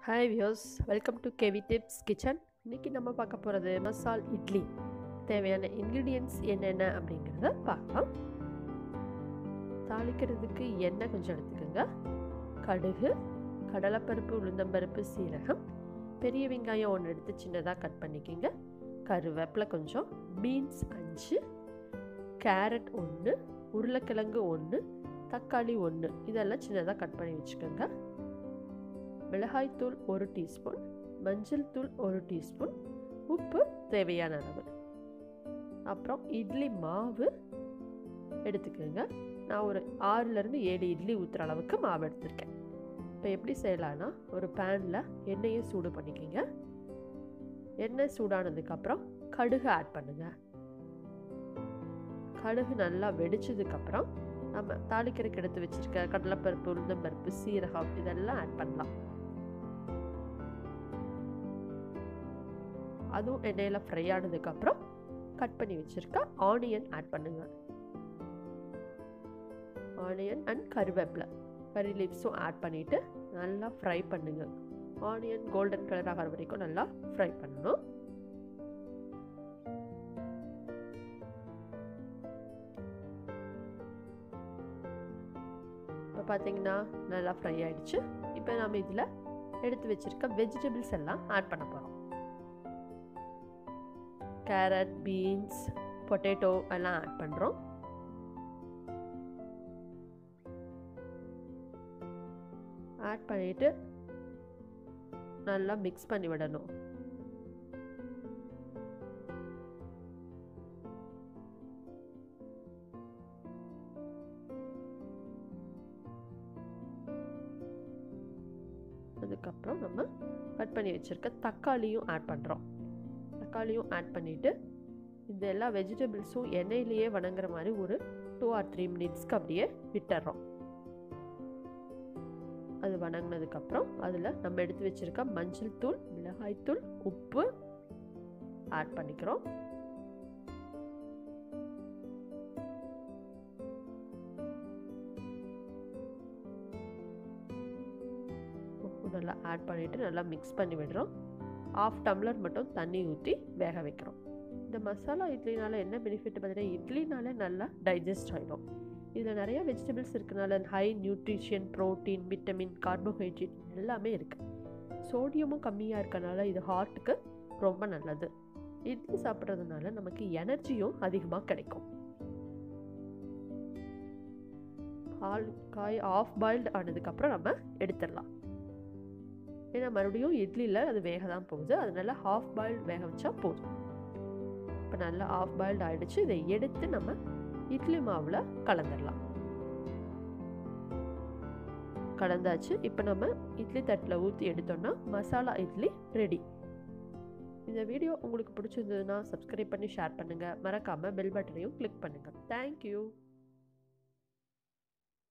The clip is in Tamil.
hi viewers welcome to KV tips kitchen இன்றைக்கி நம்ம பார்க்க போகிறது மசால் இட்லி தேவையான இன்க்ரீடியன்ட்ஸ் என்னென்ன அப்படிங்கிறத பார்க்கலாம் தாளிக்கிறதுக்கு எண்ணெய் கொஞ்சம் எடுத்துக்கோங்க கடுகு கடலைப்பருப்பு உளுந்தம்பருப்பு சீரகம் பெரிய வெங்காயம் ஒன்று எடுத்து சின்னதாக கட் பண்ணிக்கோங்க கருவேப்பிலை கொஞ்சம் பீன்ஸ் அஞ்சு கேரட் ஒன்று உருளைக்கிழங்கு ஒன்று தக்காளி ஒன்று இதெல்லாம் சின்னதாக கட் பண்ணி வச்சுக்கோங்க மிளகாய்த்தூள் ஒரு டீஸ்பூன் மஞ்சள் தூள் ஒரு டீஸ்பூன் உப்பு தேவையான அளவு அப்புறம் இட்லி மாவு எடுத்துக்கோங்க நான் ஒரு ஆறுலேருந்து ஏழு இட்லி ஊற்றுற அளவுக்கு மாவு எடுத்திருக்கேன் இப்போ எப்படி செய்யலான்னா ஒரு பேனில் எண்ணெயை சூடு பண்ணிக்கோங்க எண்ணெய் சூடானதுக்கப்புறம் கடுகு ஆட் பண்ணுங்கள் கடுகு நல்லா வெடிச்சதுக்கப்புறம் நம்ம தாளிக்கிறதுக்கு எடுத்து வச்சுருக்க கடலைப்பருப்பு உளுந்தம்பருப்பு சீரகம் இதெல்லாம் ஆட் பண்ணலாம் அதுவும் எண்ணெயில் ஃப்ரை ஆனதுக்கப்புறம் கட் பண்ணி வச்சுருக்க ஆனியன் ஆட் பண்ணுங்க ஆனியன் அண்ட் கருவேப்பிலை கறி லீவ்ஸும் ஆட் பண்ணிவிட்டு நல்லா ஃப்ரை பண்ணுங்க ஆனியன் கோல்டன் கலர் ஆகிற வரைக்கும் நல்லா ஃப்ரை பண்ணணும் இப்போ பார்த்தீங்கன்னா நல்லா ஃப்ரை ஆகிடுச்சு இப்போ நம்ம இதில் எடுத்து வச்சுருக்க வெஜிடபிள்ஸ் எல்லாம் ஆட் பண்ண போகிறோம் கேரட் பீன்ஸ் பொட்டேட்டோ எல்லாம் ஆட் பண்ணுறோம் ஆட் பண்ணிவிட்டு நல்லா மிக்ஸ் பண்ணி விடணும் அதுக்கப்புறம் நம்ம கட் பண்ணி வச்சுருக்க தக்காளியும் ஆட் பண்ணுறோம் தக்காளியும் ஆட் பண்ணிவிட்டு இந்த எல்லா வெஜிடபிள்ஸும் எண்ணெயிலேயே வணங்குற மாதிரி ஒரு டூ ஆர் த்ரீ மினிட்ஸ்க்கு அப்படியே விட்டுறோம் அது வணங்கினதுக்கப்புறம் அதில் நம்ம எடுத்து வச்சுருக்க மஞ்சள் தூள் மிளகாய் தூள் உப்பு ஆட் பண்ணிக்கிறோம் உப்பு நல்லா ஆட் பண்ணிவிட்டு நல்லா மிக்ஸ் பண்ணி விடுறோம் ஆஃப் டம்ளர் மட்டும் தண்ணி ஊற்றி வேக வைக்கிறோம் இந்த மசாலா இட்லினால என்ன பெனிஃபிட் பார்த்தீங்கன்னா இட்லினால நல்லா டைஜஸ்ட் ஆகிடும் இதில் நிறைய வெஜிடபிள்ஸ் இருக்கனால high nutrition protein vitamin carbohydrate எல்லாமே இருக்குது சோடியமும் கம்மியாக இருக்கனால இது ஹார்ட்டுக்கு ரொம்ப நல்லது இட்லி சாப்பிட்றதுனால நமக்கு எனர்ஜியும் அதிகமாக கிடைக்கும் பால் காய் ஆஃப் பாயில்டு ஆனதுக்கப்புறம் நம்ம எடுத்துடலாம் ஏன்னா மறுபடியும் இட்லியில் அது வேக தான் போகுது அதனால ஹாஃப் பாயில்டு வேக வச்சா போதும் இப்போ நல்லா ஆஃப் பாயில்டு ஆகிடுச்சு இதை எடுத்து நம்ம இட்லி மாவில் கலந்துடலாம் கலந்தாச்சு இப்போ நம்ம இட்லி தட்டில் ஊற்றி எடுத்தோம்னா மசாலா இட்லி ரெடி இந்த வீடியோ உங்களுக்கு பிடிச்சிருந்ததுன்னா சப்ஸ்கிரைப் பண்ணி ஷேர் பண்ணுங்கள் மறக்காமல் பெல் பட்டனையும் கிளிக் பண்ணுங்கள் தேங்க்யூ